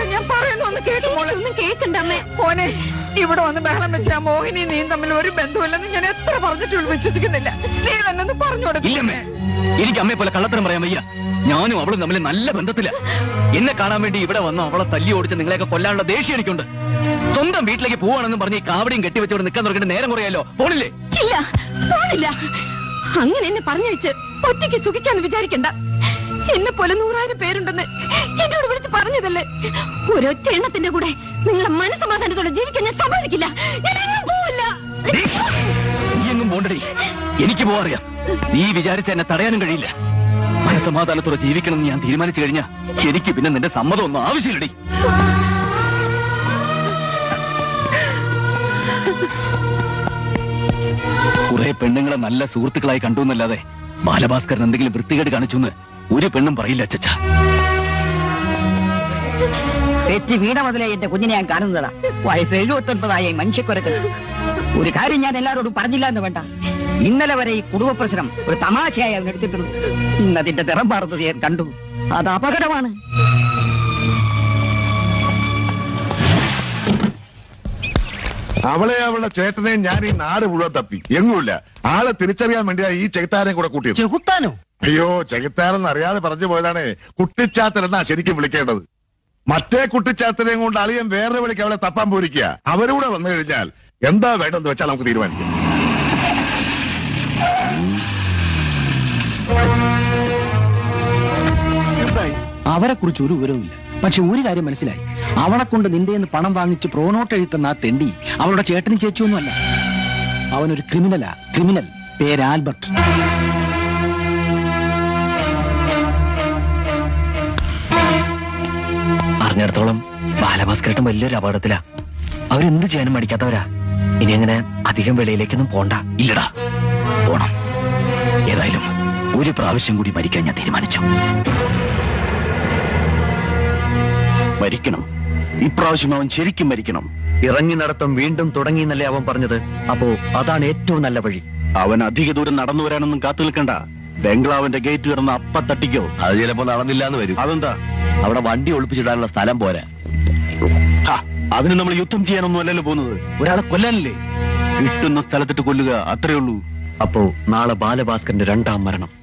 ഞാൻ പറയുന്നു ഒന്ന് കേട്ടു മോളെ ഒന്നും കേൾക്കണ്ട അമ്മേ മോനെ ഇവിടെ വന്ന് ബഹളം വെച്ച ആ മോഹിനി നീയും തമ്മിൽ ഒരു ബന്ധമില്ലെന്ന് ഞാൻ എത്ര പറഞ്ഞിട്ടുള്ളൂ വിശ്വസിക്കുന്നില്ല നീ തന്നെ ഒന്ന് പറഞ്ഞു ഇല്ലമ്മേ കൊടുക്കേ എനിക്ക് അമ്മയെ പോലെ കള്ളത്തരം പറയാൻ വയ്യ ഞാനും അവളും തമ്മിൽ നല്ല ബന്ധത്തില എന്നെ കാണാൻ വേണ്ടി ഇവിടെ വന്ന് അവളെ തല്ലി ഓടിച്ച് നിങ്ങളെയൊക്കെ കൊല്ലാനുള്ള ദേഷ്യം എനിക്കുണ്ട് സ്വന്തം വീട്ടിലേക്ക് പോവാണെന്ന് പറഞ്ഞ് ഈ കാവടിയും കെട്ടിവെച്ചോട് നിൽക്കാൻ തുടങ്ങിയിട്ട് നേരം കുറയല്ലോ പോണില്ലേ ഇല്ല പോണില്ല അങ്ങനെ എന്നെ പറഞ്ഞു വെച്ച് ഒറ്റയ്ക്ക് സുഖിക്കാന്ന് വിചാരിക്കണ്ട എന്നെ പോലെ നൂറായിരം പേരുണ്ടെന്ന് എന്നോട് വിളിച്ച് പറഞ്ഞതല്ലേ ഒരൊറ്റ എണ്ണത്തിന്റെ കൂടെ നിങ്ങളെ മനസ്സമാധാനത്തോടെ ജീവിക്കാൻ ഞാൻ സമ്മതിക്കില്ല ഞാൻ എങ്ങും പോവില്ല നീ എങ്ങും പോണ്ടടി എനിക്ക് പോവാറിയാം നീ വിചാരിച്ച എന്നെ തടയാനും കഴിയില്ല മനസമാധാനത്തോടെ ജീവിക്കണമെന്ന് ഞാൻ തീരുമാനിച്ചു കഴിഞ്ഞാ എനിക്ക് പിന്നെ നിന്റെ സമ്മതം ഒന്നും ആവശ്യമില്ലടി കുറെ പെണ്ണുങ്ങളെ നല്ല സുഹൃത്തുക്കളായി കണ്ടു എന്നല്ലാതെ ബാലഭാസ്കരൻ എന്തെങ്കിലും വൃത്തികേട് കാണിച്ചു എന്ന് ഒരു പെണ്ണും പറയില്ല അച്ചച്ച തെറ്റി വീണ മുതലേ എന്റെ കുഞ്ഞിനെ ഞാൻ കാണുന്നതാ വയസ്സ് എഴുപത്തൊൻപതായ ഈ മനുഷ്യക്കുരക്ക് ഒരു കാര്യം ഞാൻ എല്ലാവരോടും പറഞ്ഞില്ല എന്ന് വേണ്ട ഇന്നലെ വരെ ഈ കുടുംബ പ്രശ്നം ഒരു തമാശയായി അവൻ എടുത്തിട്ടുള്ളൂ ഇന്ന് അതിന്റെ നിറം മാറുന്നത് ഞാൻ കണ്ടു അത് അപകടമാണ് അവളെ അവളുടെ ചേട്ടനെയും ഞാൻ ഈ നാട് മുഴുവൻ തപ്പി എങ്ങുമില്ല ആളെ തിരിച്ചറിയാൻ വേണ്ടിയാ ഈ ചെകുത്താനെ കൂടെ കൂട്ടിയത് ചെകുത്താനോ അയ്യോ ചെകുത്താനെന്ന് അറിയാതെ പറഞ്ഞു പോയതാണ് കുട്ടിച്ചാത്തൻ എന്നാ ശരിക്കും വിളിക്കേണ്ടത് മറ്റേ കുട്ടിച്ചാത്തനെയും കൊണ്ട് അളിയൻ വേറെ വിളിക്ക് അവളെ തപ്പാൻ പോയിരിക്കുക അവരൂടെ വന്നു കഴിഞ്ഞാൽ എന്താ വേണ്ടെന്ന് വെച്ചാൽ നമുക്ക് തീരുമാനിക്കാം എന്തായി അവരെ കുറിച്ച് ഒരു വിവരവുമില്ല പക്ഷെ ഒരു കാര്യം മനസ്സിലായി അവളെ കൊണ്ട് നിന്റെ പണം വാങ്ങിച്ച് പ്രോനോട്ട് എഴുത്തുന്ന ആ തെണ്ടി അവളുടെ ചേട്ടനും ചേച്ചിയൊന്നുമല്ല അവനൊരു ക്രിമിനലാ ക്രിമിനൽ പേര് ആൽബർട്ട് അറിഞ്ഞിടത്തോളം ബാലഭാസ്കരട്ടം വലിയൊരു അപകടത്തിലാ അവരെന്ത് ചെയ്യാനും മടിക്കാത്തവരാ ഇനി അങ്ങനെ അധികം വെളിയിലേക്കൊന്നും പോണ്ട ഇല്ലടാ പോണം ഏതായാലും ഒരു പ്രാവശ്യം കൂടി മരിക്കാൻ ഞാൻ തീരുമാനിച്ചു മരിക്കണം ഇപ്രാവശ്യം അവൻ ശരിക്കും മരിക്കണം ഇറങ്ങി നടത്തം വീണ്ടും തുടങ്ങി എന്നല്ലേ അവൻ പറഞ്ഞത് അപ്പോ അതാണ് ഏറ്റവും നല്ല വഴി അവൻ അധിക ദൂരം നടന്നു വരാനൊന്നും കാത്തു നിൽക്കണ്ട ബംഗ്ലാവിന്റെ ഗേറ്റ് കിടന്ന് അപ്പ തട്ടിക്കോ അത് ചിലപ്പോ നടന്നില്ല എന്ന് വരും അതെന്താ അവിടെ വണ്ടി ഒളിപ്പിച്ചിടാനുള്ള സ്ഥലം പോരാ ഹാ, അതിന് നമ്മൾ യുദ്ധം ചെയ്യാനൊന്നും അല്ലല്ലോ പോകുന്നത് ഒരാളെ കൊല്ലാനല്ലേ കിട്ടുന്ന സ്ഥലത്തിട്ട് കൊല്ലുക അത്രേ ഉള്ളൂ അപ്പോ നാളെ ബാലഭാസ്കറിന്റെ രണ്ടാം മരണം